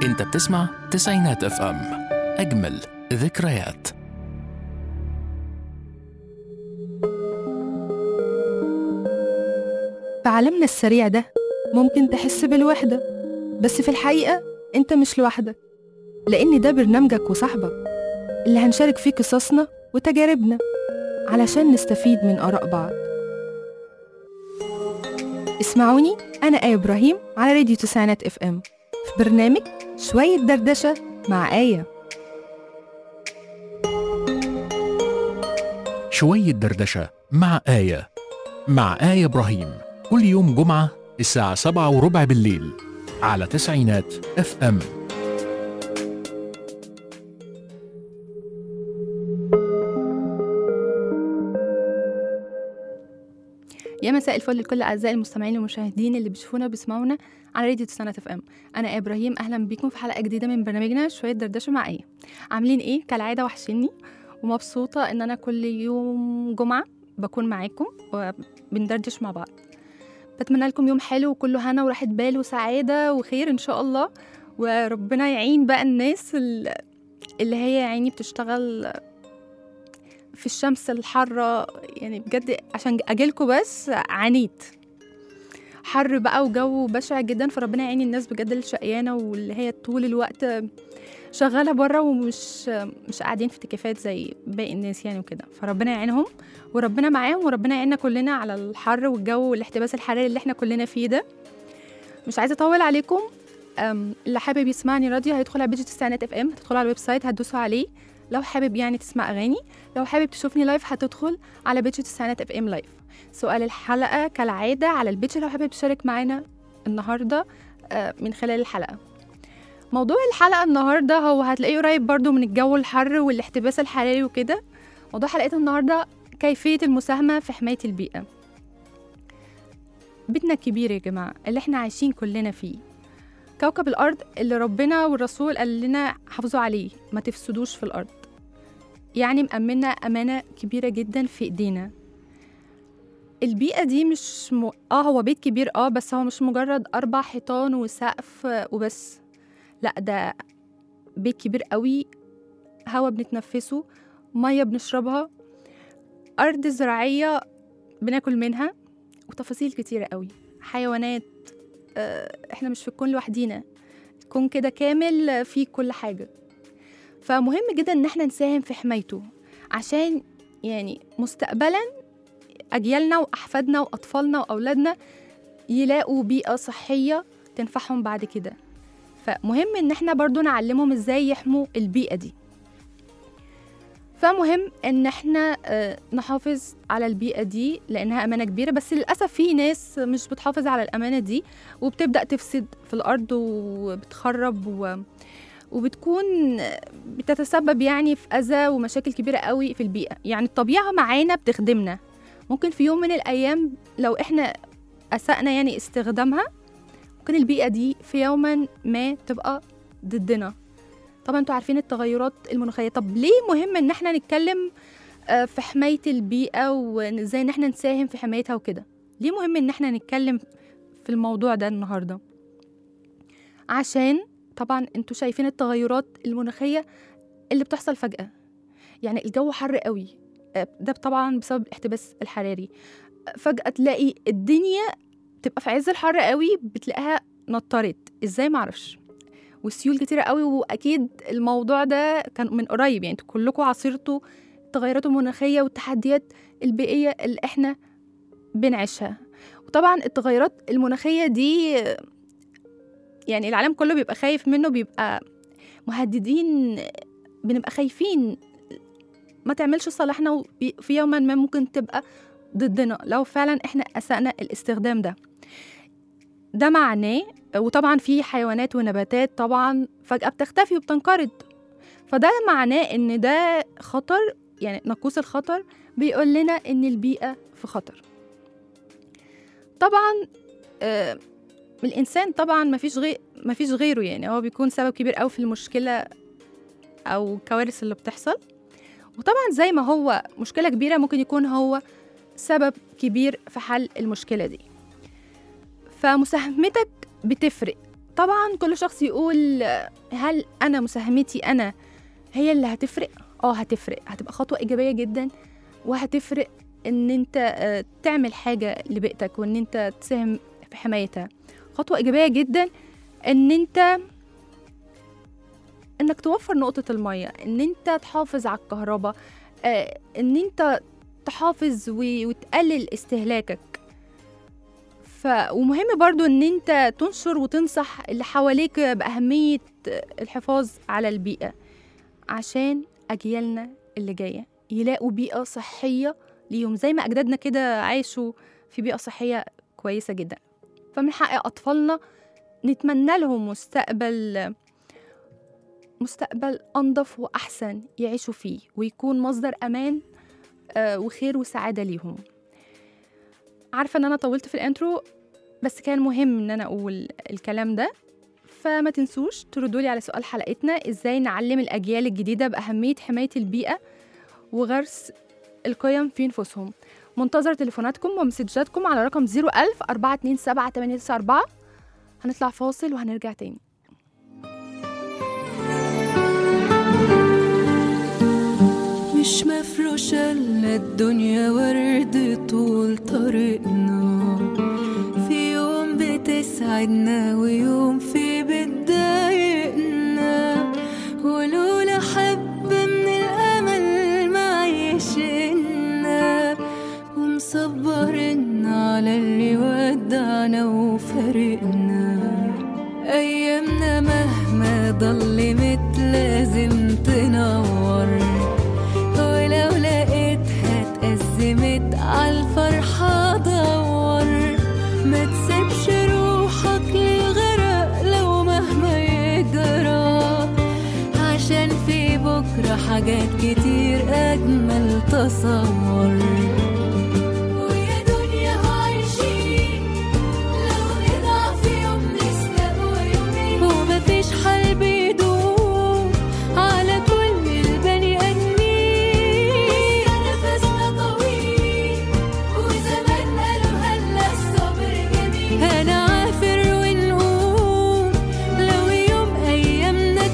انت بتسمع تسعينات اف ام اجمل ذكريات في عالمنا السريع ده ممكن تحس بالوحدة بس في الحقيقة انت مش لوحدك لأن ده برنامجك وصاحبك اللي هنشارك فيه قصصنا وتجاربنا علشان نستفيد من آراء بعض اسمعوني أنا آية إبراهيم على راديو تسعينات اف ام في برنامج شوية دردشة مع آية شوية دردشة مع آية مع آية إبراهيم كل يوم جمعة الساعة سبعة وربع بالليل على تسعينات اف ام يا مساء الفل لكل اعزائي المستمعين والمشاهدين اللي بيشوفونا وبيسمعونا على راديو تسعينات اف ام انا آية ابراهيم اهلا بيكم في حلقه جديده من برنامجنا شويه دردشه مع ايه عاملين ايه كالعاده وحشني ومبسوطه ان انا كل يوم جمعه بكون معاكم وبندردش مع بعض بتمنى لكم يوم حلو وكله هنا وراحه بال وسعاده وخير ان شاء الله وربنا يعين بقى الناس ال- اللي هي يا عيني بتشتغل في الشمس الحارة يعني بجد عشان أجيلكوا بس عانيت حر بقى وجو بشع جدا فربنا يعين الناس بجد الشقيانة واللي هي طول الوقت شغالة بره ومش مش قاعدين في تكييفات زي باقي الناس يعني وكده فربنا يعينهم وربنا معاهم وربنا يعيننا كلنا على الحر والجو والاحتباس الحراري اللي احنا كلنا فيه ده مش عايزة أطول عليكم أم، اللي حابب يسمعني راديو هيدخل على بيج تسعينات اف ام هتدخلوا على الويب سايت هتدوسوا عليه لو حابب يعني تسمع أغاني لو حابب تشوفني لايف هتدخل على بيج تسعينات اف ام لايف سؤال الحلقة كالعادة على البيج لو حابب تشارك معانا النهاردة آه، من خلال الحلقة موضوع الحلقة النهاردة هو هتلاقيه قريب برضو من الجو الحر والاحتباس الحراري وكده موضوع حلقتنا النهاردة كيفية المساهمة في حماية البيئة بيتنا الكبير يا جماعة اللي احنا عايشين كلنا فيه كوكب الأرض اللي ربنا والرسول قال لنا حافظوا عليه ما تفسدوش في الأرض يعني مأمنة أمانة كبيرة جدا في إيدينا البيئة دي مش م... اه هو بيت كبير اه بس هو مش مجرد أربع حيطان وسقف وبس لأ ده بيت كبير قوي هوا بنتنفسه مية بنشربها أرض زراعية بناكل منها وتفاصيل كتيرة قوي حيوانات آه، احنا مش في الكون لوحدينا الكون كده كامل فيه كل حاجة فمهم جدا ان احنا نساهم في حمايته عشان يعني مستقبلا اجيالنا واحفادنا واطفالنا واولادنا يلاقوا بيئه صحيه تنفعهم بعد كده فمهم ان احنا برضو نعلمهم ازاي يحموا البيئه دي فمهم ان احنا آه، نحافظ على البيئه دي لانها امانه كبيره بس للاسف في ناس مش بتحافظ على الامانه دي وبتبدا تفسد في الارض وبتخرب و... وبتكون بتتسبب يعني في أذى ومشاكل كبيرة قوي في البيئة يعني الطبيعة معانا بتخدمنا ممكن في يوم من الأيام لو إحنا أسأنا يعني استخدامها ممكن البيئة دي في يوما ما تبقى ضدنا طبعا انتوا عارفين التغيرات المناخية طب ليه مهم ان احنا نتكلم آه، في حماية البيئة وازاي ان احنا نساهم في حمايتها وكده ليه مهم ان احنا نتكلم في الموضوع ده النهاردة عشان طبعا انتوا شايفين التغيرات المناخية اللي بتحصل فجأة يعني الجو حر قوي آه، ده طبعا بسبب الاحتباس الحراري آه، فجأة تلاقي الدنيا تبقى في عز الحر قوي بتلاقيها نطرت ازاي معرفش والسيول كتيرة قوي واكيد الموضوع ده كان من قريب يعني انتوا كلكم عاصرتوا التغيرات المناخية والتحديات البيئية اللي احنا بنعيشها وطبعا التغيرات المناخية دي آه، يعني العالم كله بيبقى خايف منه بيبقى مهددين بنبقى خايفين ما تعملش صالحنا وفي يوما ما ممكن تبقى ضدنا لو فعلا احنا أسأنا الاستخدام ده ده معناه وطبعا في حيوانات ونباتات طبعا فجأة بتختفي وبتنقرض فده معناه ان ده خطر يعني ناقوس الخطر بيقول لنا ان البيئة في خطر طبعا آه الانسان طبعا ما فيش غير ما فيش غيره يعني هو بيكون سبب كبير قوي في المشكله او الكوارث اللي بتحصل وطبعا زي ما هو مشكله كبيره ممكن يكون هو سبب كبير في حل المشكله دي فمساهمتك بتفرق طبعا كل شخص يقول هل انا مساهمتي انا هي اللي هتفرق اه هتفرق هتبقى خطوه ايجابيه جدا وهتفرق ان انت آه، تعمل حاجه لبيئتك وان انت تساهم في حمايتها خطوه ايجابيه جدا ان انت انك توفر نقطه الميه ان انت تحافظ على الكهرباء آه، ان انت تحافظ و- وتقلل استهلاكك ف ومهم برضو ان انت تنشر وتنصح اللي حواليك باهميه الحفاظ على البيئه عشان اجيالنا اللي جايه يلاقوا بيئه صحيه ليهم زي ما اجدادنا كده عاشوا في بيئه صحيه كويسه جدا فمن حق اطفالنا نتمنى لهم مستقبل مستقبل انظف واحسن يعيشوا فيه ويكون مصدر امان آه، وخير وسعاده ليهم عارفه ان انا طولت في الانترو بس كان مهم ان انا اقول الكلام ده فما تنسوش تردوا لي على سؤال حلقتنا ازاي نعلم الاجيال الجديده باهميه حمايه البيئه وغرس القيم في نفوسهم منتظر تليفوناتكم ومسجاتكم على رقم 01000 427 894 هنطلع فاصل وهنرجع تاني مش مفروشة لنا الدنيا ورد طول طريقنا في يوم بتسعدنا ويوم في بتضايقنا ولولا حبة من الأمل معيشنا ومصبرنا على اللي ودعنا وفارقنا أيامنا مهما ضلمت لازم تنور ولو لقيتها اتأزمت عالفرحة دور ما تسيبش روحك للغرق لو مهما يجرى عشان في بكرة حاجات كتير أجمل تصور ويا دنيا عايشين لو نضع في يوم نستقوى يومين ومفيش حل بيدوم على كل البني آدمين نفسنا طويل وزمان قالوا هلا الصبر جميل هنعافر ونقوم لو يوم أيامنا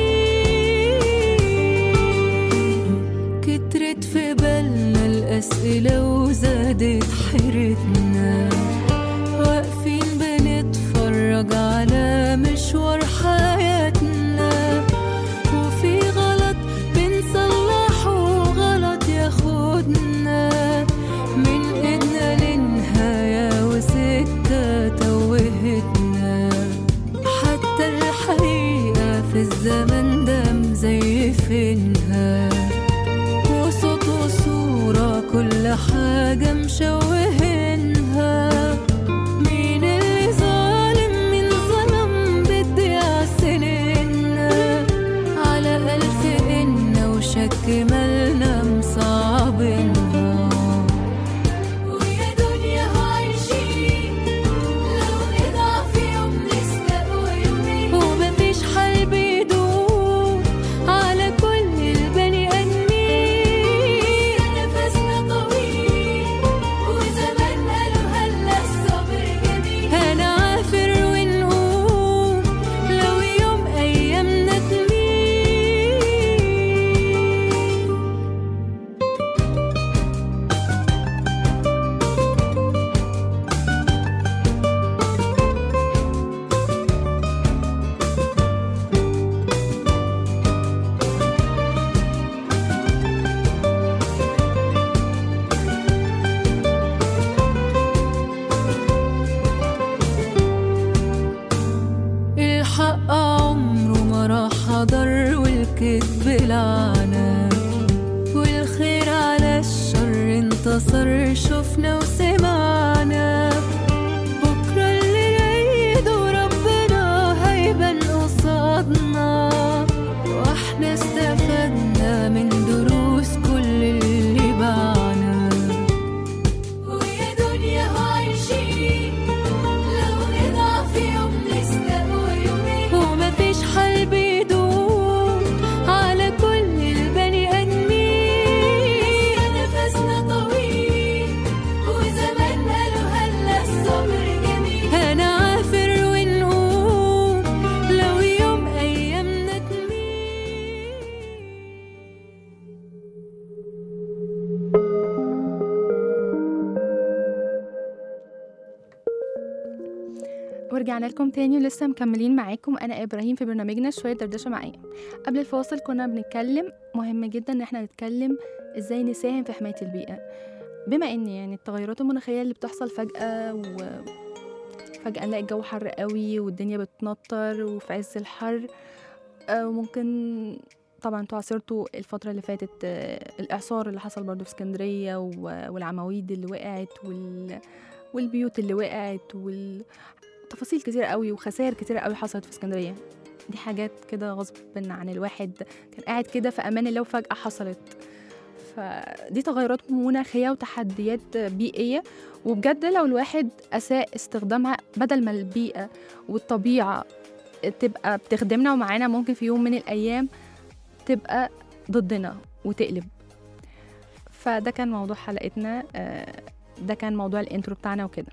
تميل كترت في بالنا الأسئلة وزادت حيرتنا واقفين بنتفرج على مشوار حياتنا وفي غلط بنصلحه غلط ياخدنا من ايدنا للنهاية وسكة توهتنا حتى الحقيقة في الزمن ده مزيفينها وصوت وصورة كل حاجة مشوهينها مين اللي ظالم مين ظلم بتضيع سنيننا على ألف إن وشك مالنا مصعبينها ويا دنيا عايشين لو نضع في يوم نستقوى يومين ومفيش حل بيدوم على كل البني آدمين نفسنا طويل وزمان قالوا هلا الصبر جميل هنعافر ونقوم لو يوم أيامنا تميل الحق عمره ما راح حضر والكذب لعنة والخير على الشر انتصر شفنا وسمعنا بكرة اللي يعيده ربنا هيبان قصادنا واحنا استفدنا من دروس كل اللي باعنا ويا دنيا عايشين لو نضع في يوم نستقوى يومين ومفيش حل بيدوم على كل البني آدمين نفسنا طويل ورجعنا لكم تاني ولسه مكملين معاكم انا ابراهيم في برنامجنا شويه دردشه معايا قبل الفاصل كنا بنتكلم مهم جدا ان احنا نتكلم ازاي نساهم في حمايه البيئه بما ان يعني التغيرات المناخيه اللي بتحصل فجاه وفجاه نلاقي الجو حر قوي والدنيا بتنطر وفي عز الحر آه، وممكن طبعا انتوا عاصرتوا الفترة اللي فاتت آه، الإعصار اللي حصل برضو في اسكندرية و- والعواميد اللي وقعت وال... والبيوت اللي وقعت والتفاصيل كتير قوي وخسائر كتير قوي حصلت في اسكندرية دي حاجات كده غصب عن الواحد كان قاعد كده في أمان الله وفجأة حصلت فدي تغيرات مناخية وتحديات بيئية وبجد لو الواحد أساء استخدامها بدل ما البيئة والطبيعة تبقى بتخدمنا ومعانا ممكن في يوم من الأيام تبقى ضدنا وتقلب فده كان موضوع حلقتنا آه، ده كان موضوع الانترو بتاعنا وكده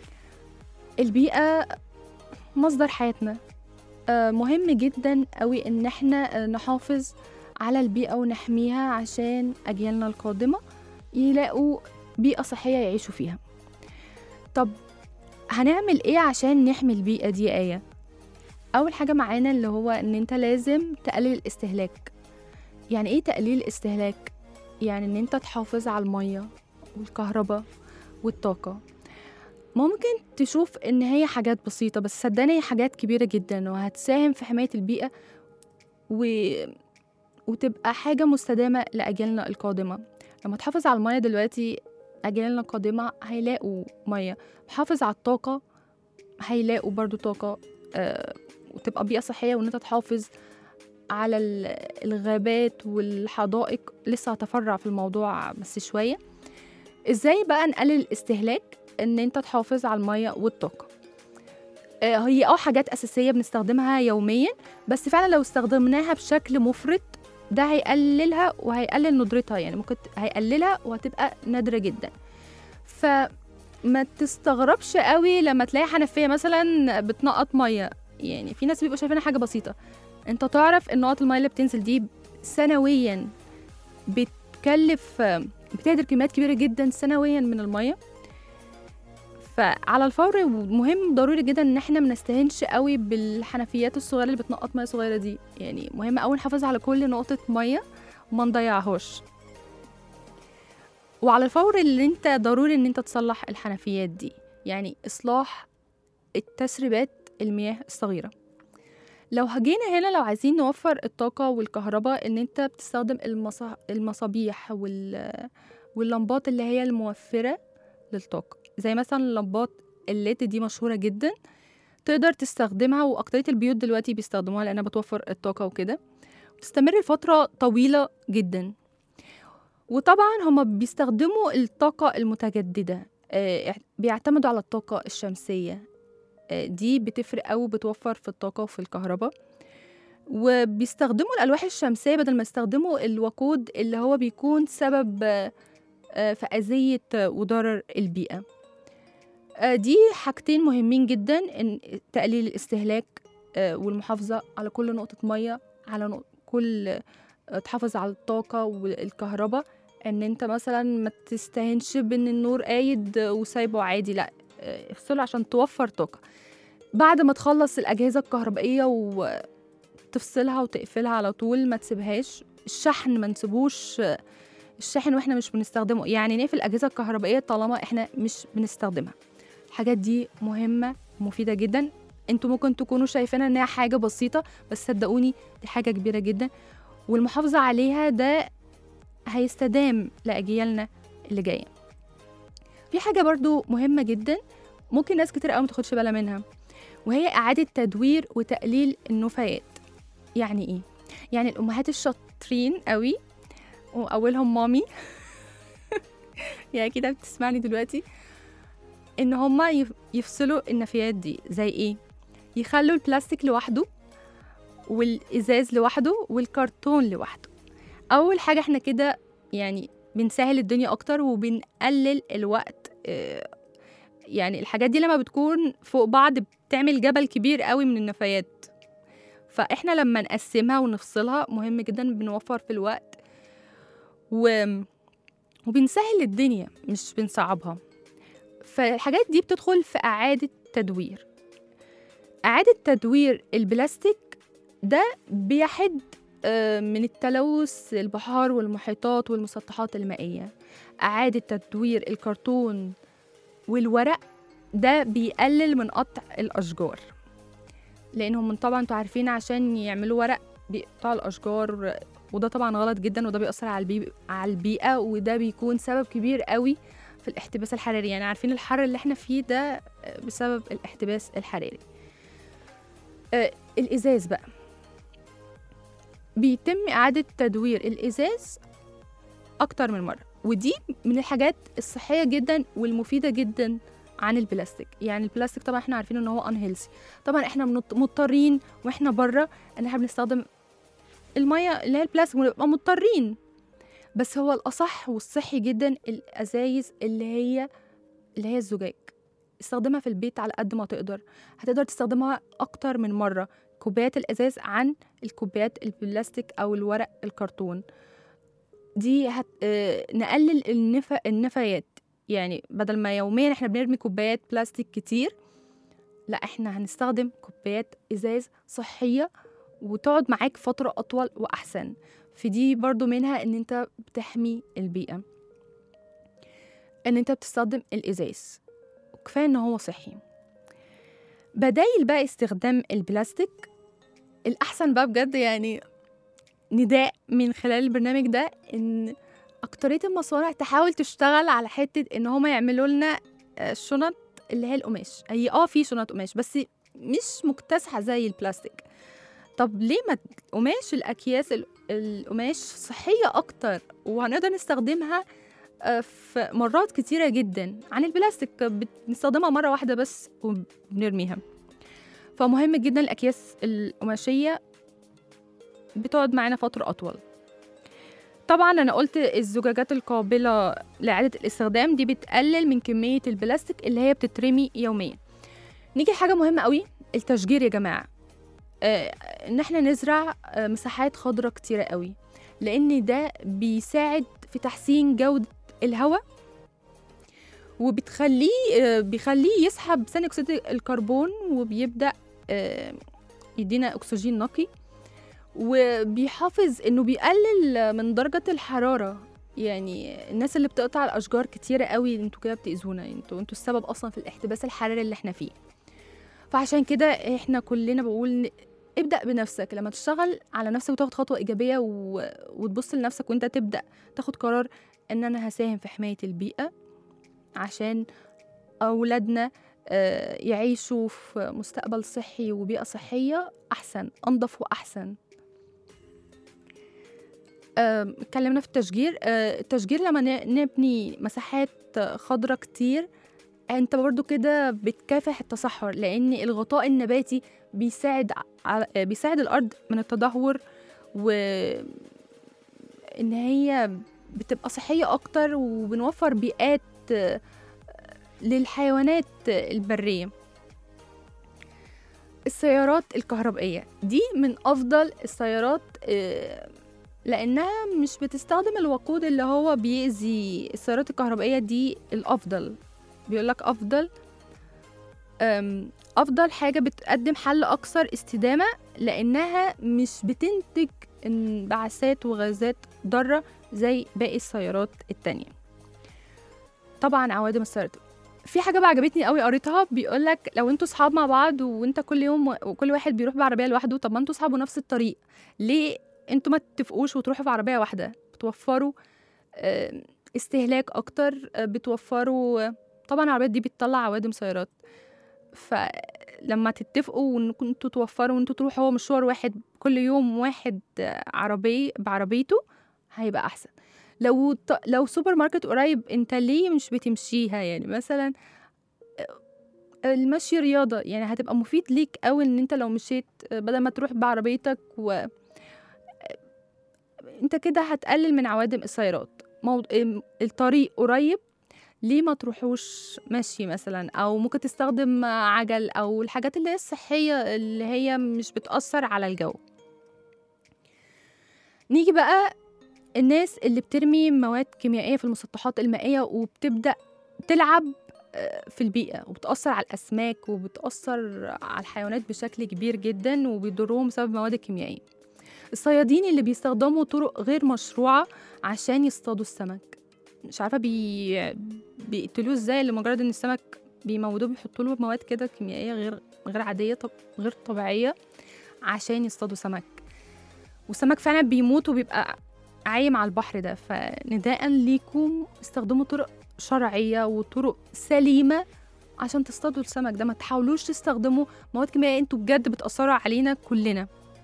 البيئة مصدر حياتنا آه، مهم جدا قوي ان احنا آه، نحافظ على البيئة ونحميها عشان أجيالنا القادمة يلاقوا بيئة صحية يعيشوا فيها طب هنعمل ايه عشان نحمي البيئة دي يا آية؟ أول حاجة معانا اللي هو إن أنت لازم تقلل الاستهلاك يعني إيه تقليل الاستهلاك؟ يعني إن أنت تحافظ على المية والكهرباء والطاقة ممكن تشوف إن هي حاجات بسيطة بس صدقني هي حاجات كبيرة جدا وهتساهم في حماية البيئة و... وتبقى حاجة مستدامة لأجيالنا القادمة لما تحافظ على المية دلوقتي أجيالنا القادمة هيلاقوا مية حافظ على الطاقة هيلاقوا برضو طاقة آه، وتبقى بيئة صحية وإن أنت تحافظ على ال- الغابات والحدائق لسه هتفرع في الموضوع بس شوية إزاي بقى نقلل الاستهلاك إن أنت تحافظ على المية والطاقة آه، هي اه حاجات أساسية بنستخدمها يوميا بس فعلا لو استخدمناها بشكل مفرط ده هيقللها وهيقلل ندرتها يعني ممكن ت- هيقللها وهتبقى نادرة جدا فما تستغربش قوي لما تلاقي حنفية مثلا بتنقط مية يعني في ناس بيبقوا شايفينها حاجة بسيطة انت تعرف ان نقط المية اللي بتنزل دي سنويا بتكلف بتهدر كميات كبيرة جدا سنويا من المية فعلى الفور مهم ضروري جدا ان احنا ما نستهنش قوي بالحنفيات الصغيره اللي بتنقط ميه صغيره دي يعني مهم قوي نحافظ على كل نقطه ميه وما نضيعهاش وعلى الفور اللي انت ضروري ان انت تصلح الحنفيات دي يعني اصلاح التسريبات المياه الصغيره لو هجينا هنا لو عايزين نوفر الطاقة والكهرباء إن أنت بتستخدم المصا- المصابيح وال... واللمبات اللي هي الموفرة للطاقة زي مثلا لمبات الليد دي مشهورة جدا تقدر تستخدمها وأكترية البيوت دلوقتي بيستخدموها لأنها بتوفر الطاقة وكده بتستمر لفترة طويلة جدا وطبعا هما بيستخدموا الطاقة المتجددة آه، بيعتمدوا على الطاقة الشمسية آه، دي بتفرق أوي بتوفر في الطاقة وفي الكهرباء وبيستخدموا الألواح الشمسية بدل ما يستخدموا الوقود اللي هو بيكون سبب آه، آه، في أذية آه، وضرر البيئة آه، دي حاجتين مهمين جدا إن تقليل الاستهلاك آه، والمحافظة على كل نقطة مية على نق- كل آه، تحافظ على الطاقة والكهرباء ان انت مثلا ما تستهنش بان النور قايد وسايبه عادي لا آه، افصله عشان توفر طاقة بعد ما تخلص الأجهزة الكهربائية وتفصلها وتقفلها على طول ما تسيبهاش الشحن ما نسيبوش آه، الشاحن واحنا مش بنستخدمه يعني نقفل الأجهزة الكهربائية طالما احنا مش بنستخدمها الحاجات دي مهمة مفيدة جدا انتوا ممكن تكونوا شايفينها انها حاجة بسيطة بس صدقوني دي حاجة كبيرة جدا والمحافظة عليها ده هيستدام لأجيالنا اللي جاية في حاجة برضو مهمة جدا ممكن ناس كتير قوي متاخدش بالها منها وهي إعادة تدوير وتقليل النفايات يعني إيه؟ يعني الأمهات الشاطرين قوي وأولهم مامي يعني كده بتسمعني دلوقتي إن هما يف- يفصلوا النفايات دي زي إيه؟ يخلوا البلاستيك لوحده والإزاز لوحده والكرتون لوحده أول حاجة إحنا كده يعني بنسهل الدنيا أكتر وبنقلل الوقت آه، يعني الحاجات دي لما بتكون فوق بعض بتعمل جبل كبير قوي من النفايات فإحنا لما نقسمها ونفصلها مهم جدا بنوفر في الوقت و... وبنسهل الدنيا مش بنصعبها فالحاجات دي بتدخل في إعادة تدوير إعادة تدوير البلاستيك ده بيحد آه، من التلوث البحار والمحيطات والمسطحات المائية إعادة تدوير الكرتون والورق ده بيقلل من قطع الأشجار لأنهم من طبعا انتوا عارفين عشان يعملوا ورق بيقطعوا الأشجار وده طبعا غلط جدا وده بيأثر على البيئة, على البيئة وده بيكون سبب كبير قوي في الاحتباس الحراري يعني عارفين الحر اللي احنا فيه ده بسبب الاحتباس الحراري آه، الإزاز بقى بيتم إعادة تدوير الإزاز أكتر من مرة ودي من الحاجات الصحية جدا والمفيدة جدا عن البلاستيك يعني البلاستيك طبعا احنا عارفين ان هو unhealthy طبعا احنا منط- مضطرين واحنا بره ان احنا بنستخدم المية اللي هي البلاستيك ونبقى مضطرين بس هو الأصح والصحي جدا الأزايز اللي هي اللي هي الزجاج استخدمها في البيت على قد ما تقدر هتقدر تستخدمها أكتر من مرة كوبايات الإزاز عن الكوبايات البلاستيك أو الورق الكرتون دي هت... آه، نقلل النف... النفايات يعني بدل ما يوميا احنا بنرمي كوبايات بلاستيك كتير لا احنا هنستخدم كوبايات ازاز صحية وتقعد معاك فترة أطول وأحسن فدي برضو منها ان انت بتحمي البيئة ان انت بتستخدم الازاز وكفاية ان هو صحي بدايل بقى استخدام البلاستيك الأحسن بقى بجد يعني نداء من خلال البرنامج ده ان أكترية المصانع تحاول تشتغل على حتة ان هما يعملوا لنا آه، شنط اللي هي القماش هي اه في شنط قماش بس مش مكتسحة زي البلاستيك طب ليه ما قماش الأكياس ال- القماش صحية أكتر وهنقدر نستخدمها آه، في مرات كتيرة جدا عن البلاستيك بنستخدمها مرة واحدة بس وبنرميها فمهم جدا الأكياس القماشية بتقعد معانا فترة أطول طبعا أنا قلت الزجاجات القابلة لإعادة الاستخدام دي بتقلل من كمية البلاستيك اللي هي بتترمي يوميا نيجي لحاجة مهمة قوي التشجير يا جماعة آه، ان احنا نزرع آه، مساحات خضراء كتيرة قوي لان ده بيساعد في تحسين جودة الهواء وبتخليه آه، بيخليه يسحب ثاني اكسيد الكربون وبيبدا آه، يدينا اكسجين نقي وبيحافظ انه بيقلل من درجة الحرارة يعني الناس اللي بتقطع الاشجار كتيرة قوي انتوا كده بتأذونا انتوا انتوا السبب اصلا في الاحتباس الحراري اللي احنا فيه فعشان كده احنا كلنا بقول ن- ابدأ بنفسك لما تشتغل على نفسك وتاخد خطوة إيجابية و... وتبص لنفسك وانت تبدأ تاخد قرار ان انا هساهم في حماية البيئة عشان أولادنا آه، يعيشوا في مستقبل صحي وبيئة صحية أحسن أنظف وأحسن آم، اتكلمنا في التشجير آه، التشجير لما ن- نبني مساحات خضرة كتير انت برضو كده بتكافح التصحر لان الغطاء النباتي بيساعد على بيساعد الارض من التدهور و ان هي بتبقى صحيه اكتر وبنوفر بيئات آه، للحيوانات البريه السيارات الكهربائيه دي من افضل السيارات آه، لانها مش بتستخدم الوقود اللي هو بيأذي السيارات الكهربائيه دي الافضل بيقولك افضل أم، افضل حاجه بتقدم حل اكثر استدامه لانها مش بتنتج انبعاثات وغازات ضاره زي باقي السيارات التانية طبعا عوادم السيارات في حاجه بقى عجبتني قوي قريتها بيقولك لو انتوا صحاب مع بعض وانت كل يوم وكل واحد بيروح بعربيه لوحده طب ما انتوا صحاب ونفس الطريق ليه انتوا ما تتفقوش وتروحوا في عربيه واحده بتوفروا آه، استهلاك اكتر آه، بتوفروا طبعا العربيات دي بتطلع عوادم سيارات فلما تتفقوا وانكم انتوا توفروا وانتوا تروحوا هو مشوار واحد كل يوم واحد آه، عربي بعربيته هيبقى احسن لو ط... لو سوبر ماركت قريب انت ليه مش بتمشيها يعني مثلا آه، المشي رياضة يعني هتبقى مفيد ليك قوي ان انت لو مشيت آه، بدل ما تروح بعربيتك و آه، انت كده هتقلل من عوادم السيارات مو... ام- الطريق قريب ليه ما تروحوش مشي مثلا او ممكن تستخدم عجل او الحاجات اللي هي الصحية اللي هي مش بتأثر على الجو نيجي بقى الناس اللي بترمي مواد كيميائية في المسطحات المائية وبتبدأ تلعب آه، في البيئة وبتأثر على الأسماك وبتأثر على الحيوانات بشكل كبير جدا وبيضرهم بسبب مواد كيميائية الصيادين اللي بيستخدموا طرق غير مشروعة عشان يصطادوا السمك مش عارفة بي... بيقتلوه ازاي لمجرد ان السمك بيموتوه بيحطوا له مواد كده كيميائية غير غير عادية طب... غير طبيعية عشان يصطادوا سمك والسمك فعلا بيموت وبيبقى عايم على البحر ده فنداء ليكم استخدموا طرق شرعية وطرق سليمة عشان تصطادوا السمك ده ما تحاولوش تستخدموا مواد كيميائية انتوا بجد بتأثروا علينا كلنا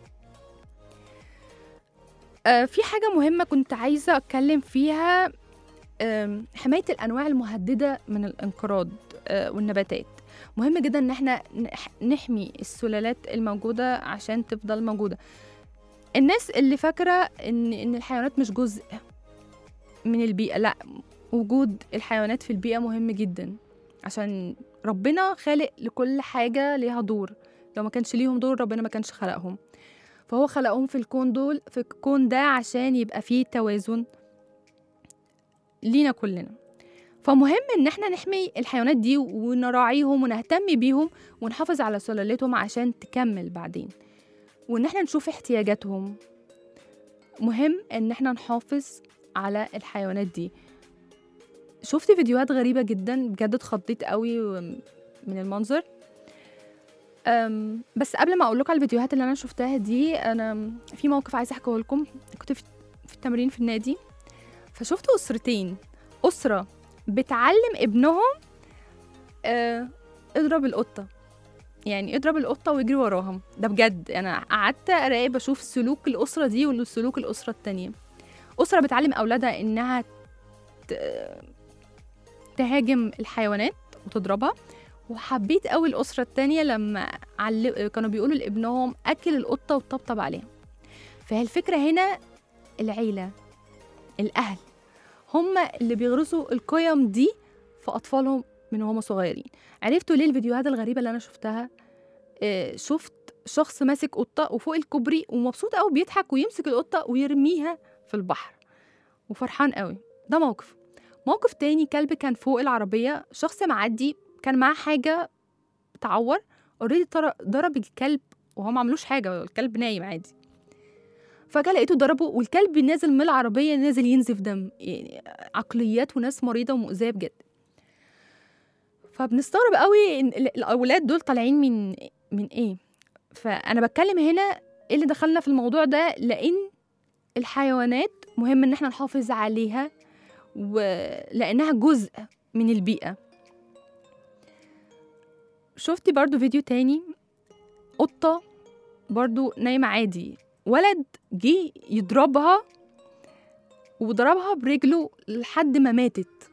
آه في حاجة مهمة كنت عايزة أتكلم فيها آم، حماية الأنواع المهددة من الانقراض آه، والنباتات مهم جدا إن احنا نح- نحمي السلالات الموجودة عشان تفضل موجودة الناس اللي فاكرة إن إن الحيوانات مش جزء من البيئة لا وجود الحيوانات في البيئة مهم جدا عشان ربنا خالق لكل حاجة ليها دور لو ما كانش ليهم دور ربنا ما كانش خلقهم فهو خلقهم في الكون دول في الكون ده عشان يبقى فيه توازن لينا كلنا فمهم ان احنا نحمي الحيوانات دي ونراعيهم ونهتم بيهم ونحافظ على سلالتهم عشان تكمل بعدين وان احنا نشوف احتياجاتهم مهم ان احنا نحافظ على الحيوانات دي شفت فيديوهات غريبة جدا بجد اتخضيت قوي من المنظر أم بس قبل ما اقول لكم على الفيديوهات اللي انا شفتها دي انا في موقف عايزه احكيه لكم كنت في في التمرين في النادي فشفت اسرتين اسره بتعلم ابنهم آه اضرب القطه يعني اضرب القطه واجري وراها ده بجد انا قعدت اراقب اشوف سلوك الاسره دي وسلوك الاسره التانية اسره بتعلم اولادها انها ت- تهاجم الحيوانات وتضربها وحبيت قوي الاسره التانية لما عل... كانوا بيقولوا لابنهم اكل القطه وطبطب عليها فهي الفكره هنا العيله الاهل هم اللي بيغرسوا القيم دي في اطفالهم من وهم صغيرين عرفتوا ليه الفيديوهات الغريبه اللي انا شفتها آه، شفت شخص ماسك قطه وفوق الكوبري ومبسوط قوي بيضحك ويمسك القطه ويرميها في البحر وفرحان قوي ده موقف موقف تاني كلب كان فوق العربيه شخص معدي كان معاه حاجه تعور اوريدي ضرب الكلب وهو ما عملوش حاجه الكلب نايم عادي فجاه لقيته ضربه والكلب نازل من العربيه نازل ينزف دم يعني عقليات وناس مريضه ومؤذيه بجد فبنستغرب قوي ان ال- الاولاد دول طالعين من من ايه فانا بتكلم هنا ايه اللي دخلنا في الموضوع ده لان الحيوانات مهم ان احنا نحافظ عليها ولانها جزء من البيئه شفتي برضو فيديو تاني قطة برضو نايمة عادي ولد جه يضربها وضربها برجله لحد ما ماتت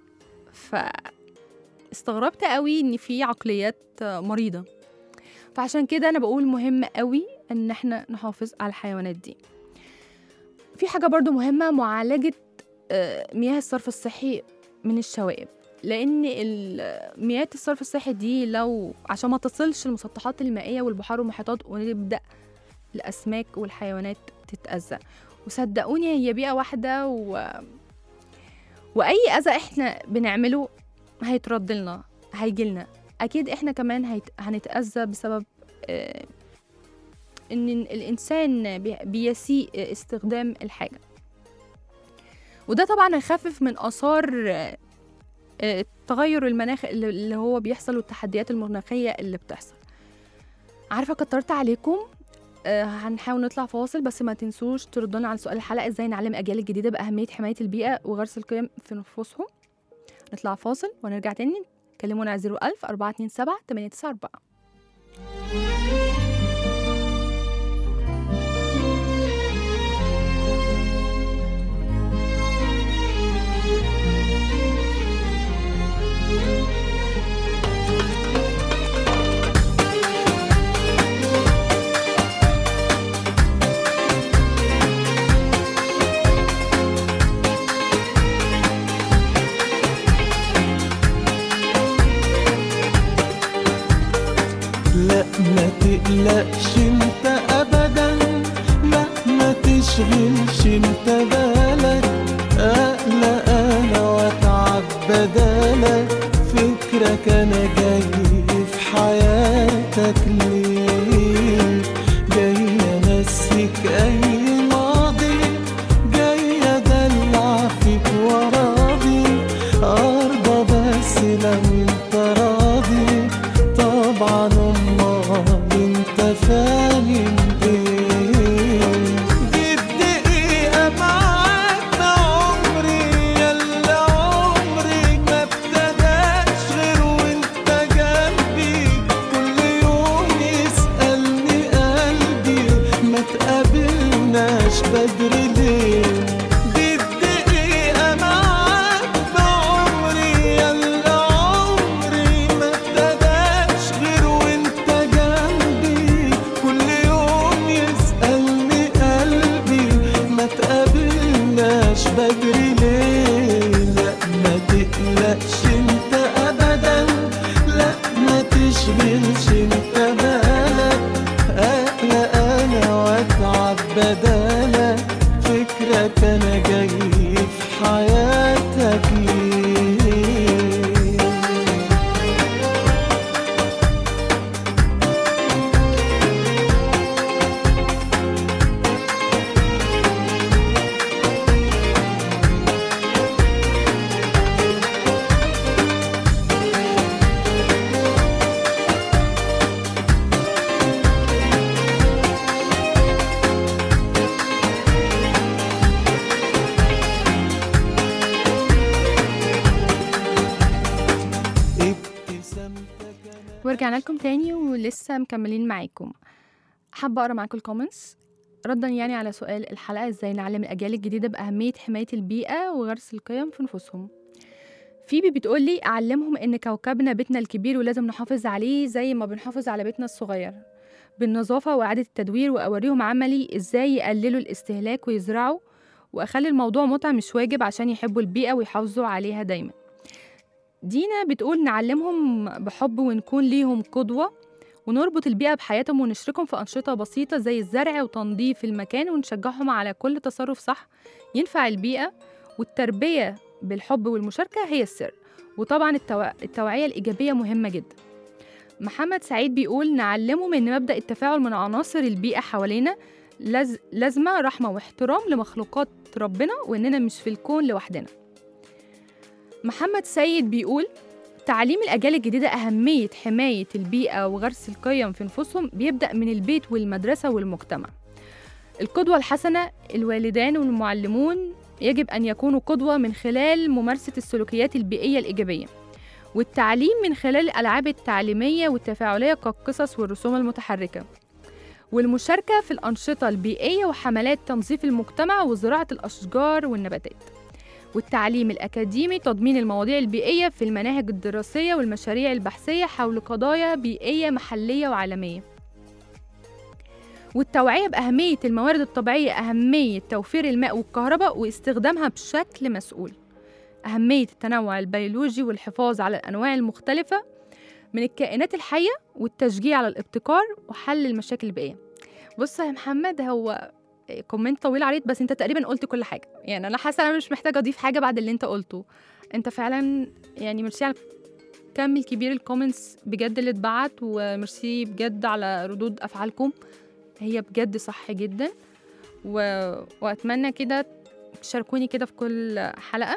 فاستغربت قوي ان في عقليات مريضة فعشان كده انا بقول مهم قوي ان احنا نحافظ على الحيوانات دي في حاجة برضو مهمة معالجة آه، مياه الصرف الصحي من الشوائب لان ال- مياه الصرف الصحي دي لو عشان ما تصلش المسطحات المائيه والبحار والمحيطات ونبدا الاسماك والحيوانات تتاذى وصدقوني هي بيئه واحده و... واي اذى احنا بنعمله هيترد لنا هيجيلنا اكيد احنا كمان هيت... هنتاذى بسبب آه، ان الانسان بي- بيسيء استخدام الحاجه وده طبعا هيخفف من اثار آه، التغير المناخ اللي اللي هو بيحصل والتحديات المناخية اللي بتحصل عارفة كترت عليكم آه، هنحاول نطلع فاصل بس ما تنسوش تردونا على سؤال الحلقة ازاي نعلم الأجيال الجديدة بأهمية حماية البيئة وغرس القيم في نفوسهم نطلع فاصل ونرجع تاني كلمونا على 01000 427 894 لا ما تقلقش انت ابدا لا ما تشغلش انت بالك اقلق انا واتعب بدالك فكرة فكرك انا جاي في حياتك ليه جاي انسيك اي ماضي جاي ادلع فيك وراضي ارضى بس لو انت راضي طبعا امال انت فاهم ايه دي الدقيقة معاك عمري يلا عمري ما ابتداش غير وانت جنبي كل يوم يسألني قلبي ما تقابلناش بدري ليه دي الدقيقة معاك بعمري يلا عمري ما ابتداش غير وانت جنبي كل يوم يسألني قلبي ما تقابلناش بدري ليه لا ما تقلقش انت ابدا لا ما تشغلش انت بالك اقلق انا واتعب بدالك فكرك انا جاي في حياتك ليه ابتسامتك انا ورجعنا لكم تاني ولسه مكملين معاكم حابة أقرأ معاكم الكومنتس ردا يعني على سؤال الحلقة ازاي نعلم الأجيال الجديدة بأهمية حماية البيئة وغرس القيم في نفوسهم فيبي بتقول لي أعلمهم إن كوكبنا بيتنا الكبير ولازم نحافظ عليه زي ما بنحافظ على بيتنا الصغير بالنظافة وإعادة التدوير وأوريهم عملي إزاي يقللوا الاستهلاك ويزرعوا وأخلي الموضوع متعة مش واجب عشان يحبوا البيئة ويحافظوا عليها دايما دينا بتقول نعلمهم بحب ونكون ليهم قدوة ونربط البيئة بحياتهم ونشركهم في أنشطة بسيطة زي الزرع وتنظيف المكان ونشجعهم على كل تصرف صح ينفع البيئة والتربية بالحب والمشاركة هي السر وطبعا التوع... التوعية الإيجابية مهمة جدا محمد سعيد بيقول نعلمهم إن مبدأ التفاعل من عناصر البيئة حوالينا لز... لازمة رحمة واحترام لمخلوقات ربنا وإننا مش في الكون لوحدنا محمد سيد بيقول تعليم الأجيال الجديدة أهمية حماية البيئة وغرس القيم في نفوسهم بيبدأ من البيت والمدرسة والمجتمع القدوة الحسنة الوالدان والمعلمون يجب أن يكونوا قدوة من خلال ممارسة السلوكيات البيئية الإيجابية والتعليم من خلال الألعاب التعليمية والتفاعلية كالقصص والرسوم المتحركة والمشاركة في الأنشطة البيئية وحملات تنظيف المجتمع وزراعة الأشجار والنباتات والتعليم الأكاديمي تضمين المواضيع البيئية في المناهج الدراسية والمشاريع البحثية حول قضايا بيئية محلية وعالمية والتوعية بأهمية الموارد الطبيعية أهمية توفير الماء والكهرباء واستخدامها بشكل مسؤول أهمية التنوع البيولوجي والحفاظ على الأنواع المختلفة من الكائنات الحية والتشجيع على الابتكار وحل المشاكل البيئية بص يا محمد هو كومنت طويل عريض بس انت تقريبا قلت كل حاجه يعني انا حاسه انا مش محتاجه اضيف حاجه بعد اللي انت قلته انت فعلا يعني ميرسي على كم الكبير الكومنتس بجد اللي اتبعت وميرسي بجد على ردود افعالكم هي بجد صح جدا و... واتمنى كده تشاركوني كده في كل حلقه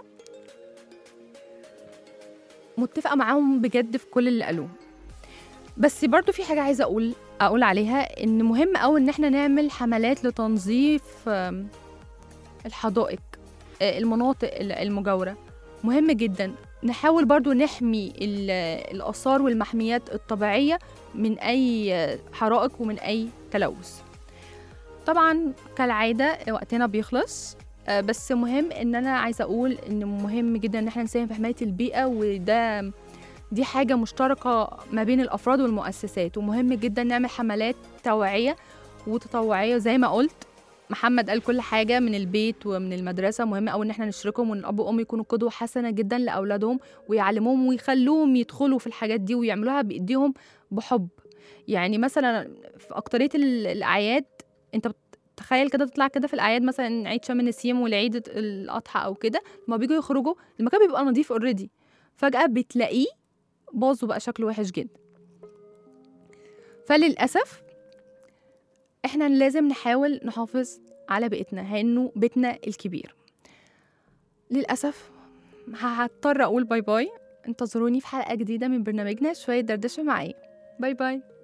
متفقه معاهم بجد في كل اللي قالوه بس برضو في حاجه عايزه اقول اقول عليها ان مهم قوي ان احنا نعمل حملات لتنظيف آم، الحدائق آه، المناطق ال- المجاوره مهم جدا نحاول برضو نحمي ال- الاثار والمحميات الطبيعيه من اي آه، حرائق ومن اي تلوث طبعا كالعاده وقتنا بيخلص آه، بس مهم ان انا عايزه اقول ان مهم جدا ان احنا نساهم في حمايه البيئه وده دي حاجة مشتركة ما بين الأفراد والمؤسسات ومهم جدا نعمل حملات توعية وتطوعية زي ما قلت محمد قال كل حاجة من البيت ومن المدرسة مهم أوي إن احنا نشركهم وإن الأب والأم يكونوا قدوة حسنة جدا لأولادهم ويعلموهم ويخلوهم يدخلوا في الحاجات دي ويعملوها بإيديهم بحب يعني مثلا في أكترية ال- الأعياد أنت بت- تخيل كده تطلع كده في الأعياد مثلا عيد شم النسيم والعيد الأضحى أو كده لما بيجوا يخرجوا المكان بيبقى نظيف اوريدي فجأة بتلاقيه باظ وبقى شكله وحش جدا فللأسف احنا لازم نحاول نحافظ على بيئتنا لأنه بيتنا الكبير للأسف هضطر أقول باي باي انتظروني في حلقة جديدة من برنامجنا شوية دردشة معايا باي باي